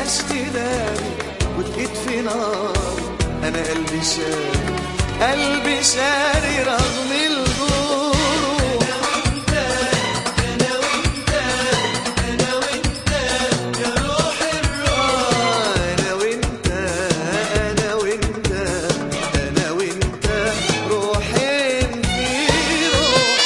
بلاش تداري وتقيد في نار انا قلبي شاري قلبي شاري رغم الغروب انا وانت انا وانت انا وانت روحين في روح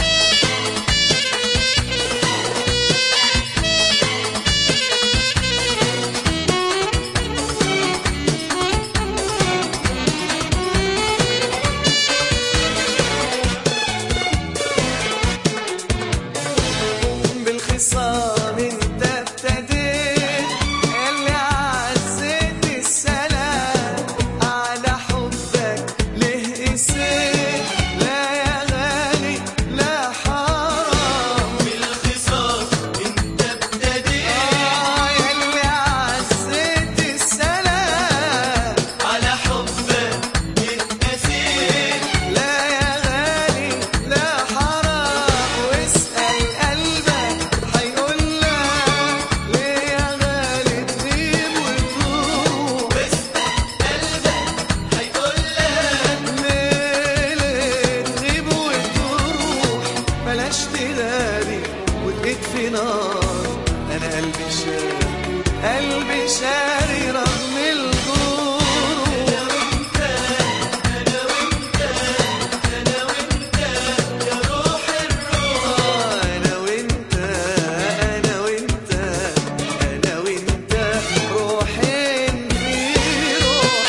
بالخصام انت ابتديت اللي عزيت السلام على حبك ليه قسيت لا يا غالي لا حرام بالخصام انت ابتديت آه يلي عزيت السلام على حبك اتأسيت لا يا غالي لا حرام واسأل قلبك هيقول لك ليه يا غالي تغيب وتروح قلبك هيقول لك ليه ليه تغيب وتروح بلاش تغابي وتجيت في نار انا قلبي شاري قلبي شاري رغم الغروب يا روح الروح انا وانت انا وانت انا وانت روحين في روح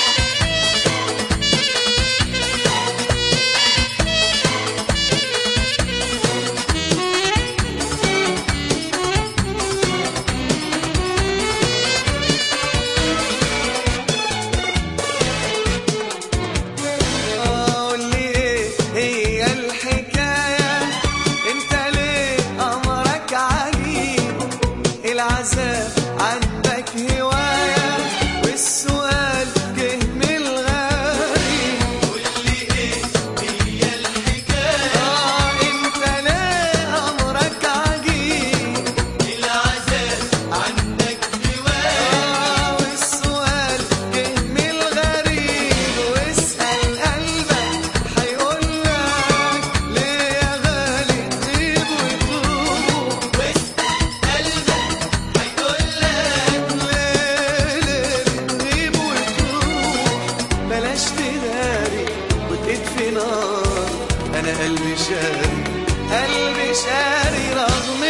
قول لي ايه هي الحكايه انت ليه امرك عجيب العذاب عندك هوايه والسؤال جه من الغريب قول لي ايه هي الحكايه اه انت ليه امرك عجيب العذاب عندك هوايه آه والسؤال جه من الغريب واسأل قلبك هيقول لك ليه يا غالي تغيب وتروح قلبك هيقول لك ليه ليه بتغيب وتروح بلاش تداري وتطفي نار انا قلبي شاري قلبي شاري رغم